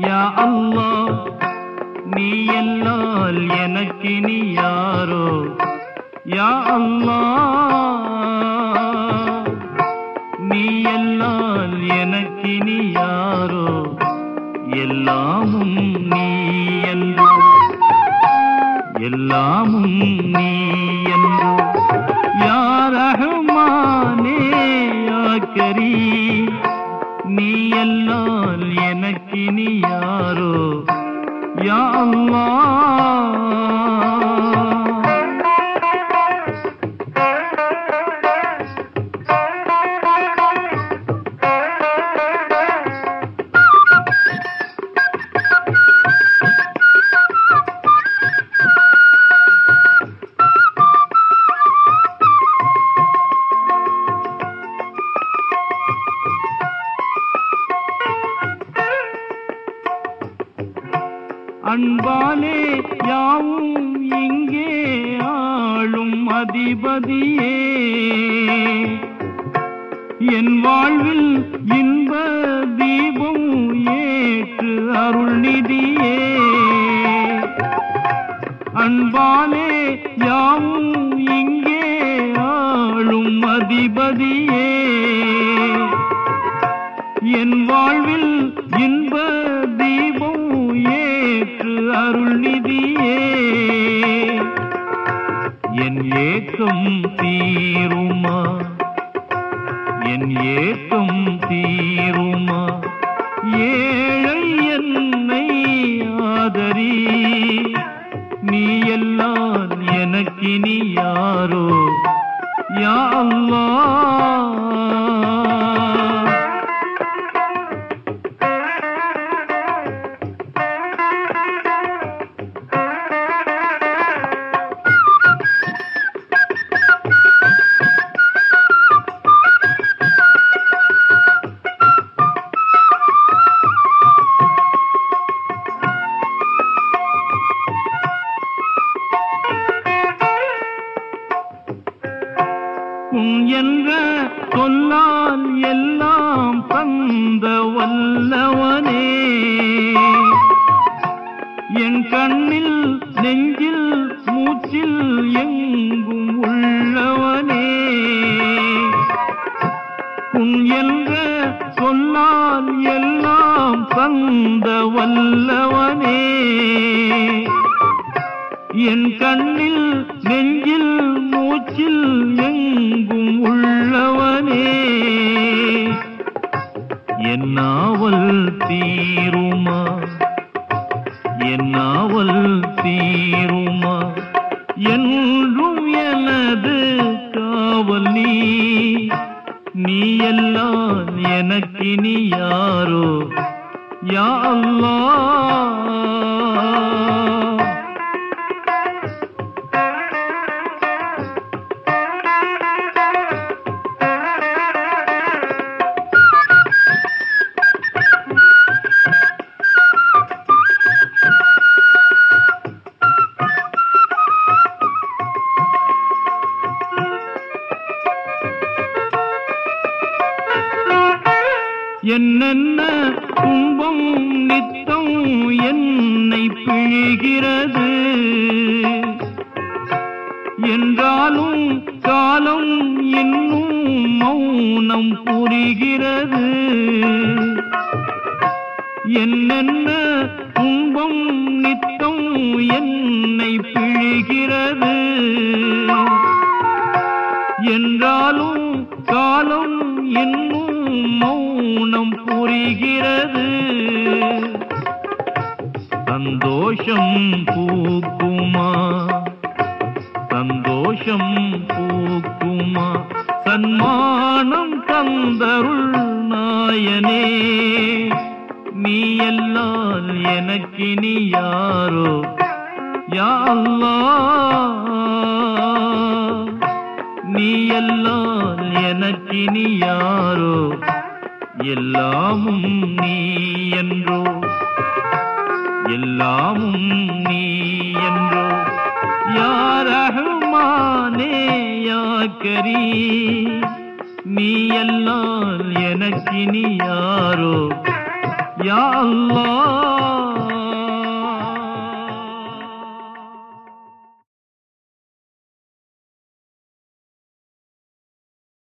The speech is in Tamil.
யா அல்லாஹ் நீ எல்லால் எனக்கு நீ யாரோ யா அல்லாஹ் நீ எல்லால் எனக்கு நீ யாரோ எல்லாமும் நீ என்றோ எல்லாமும் நீ என்றோ யா ரஹ்மானே யா கரீம் நீ எல்லால் எனக்கு நீ யாரோ யா அல்லாஹ் அன்பாலே யாவும் இங்கே ஆளும் அதிபதியே என் வாழ்வில் இன்ப தீபம் ஏற்று அருள் நிதியே அன்பாலே யாவும் இங்கே ஆளும் அதிபதியே என் வாழ்வில் இன்ப தீபம் ஏற்று அருள் நிதியே என் ஏக்கம் தீருமா என் ஏக்கம் தீருமா ஏழை என்னை ஆதரி நீ எல்லாம் எனக்கு நீ யாரோ யா அல்லாஹ் உன் என்ற சொல்லால் எல்லாம் தந்த வல்லவனே என் கண்ணில் நெஞ்சில் மூச்சில் எங்கும் உள்ளவனே உன் என்ற சொல்லால் எல்லாம் தந்த வல்லவனே என் கண்ணில் நெஞ்சில் மூச்சில் எங்கும் உள்ளவனே என் நாவல் தீருமா என் நாவல் தீருமா என்றும் எனது காவல் நீ நீ எல்லாம் எனக்கு நீ யாரோ யா அல்லாஹ் என்னென்ன துன்பம் நித்தம் என்னை பிழிகிறது என்றாலும் காலம் இன்னும் மௌனம் புரிகிறது என்னென்ன துன்பம் நித்தம் என்னை பிழிகிறது என்றாலும் காலம் இன்னும் மௌனம் புரிகிறது சந்தோஷம் பூக்குமா சந்தோஷம் பூக்குமா சன்மானம் தந்தருள் நாயனே நீ எல்லாம் எனக்கு நீ யாரோ யா அல்லாஹ் நீ எல்லாம் எனக்கு நீ யாரோ எல்லாமும் நீ என்றோ எல்லாமும் நீ என்றோ யா ரஹ்மானே யா கரீம் நீ எல்லாம் எனக்கு நீ யாரோ யா அல்லாஹ்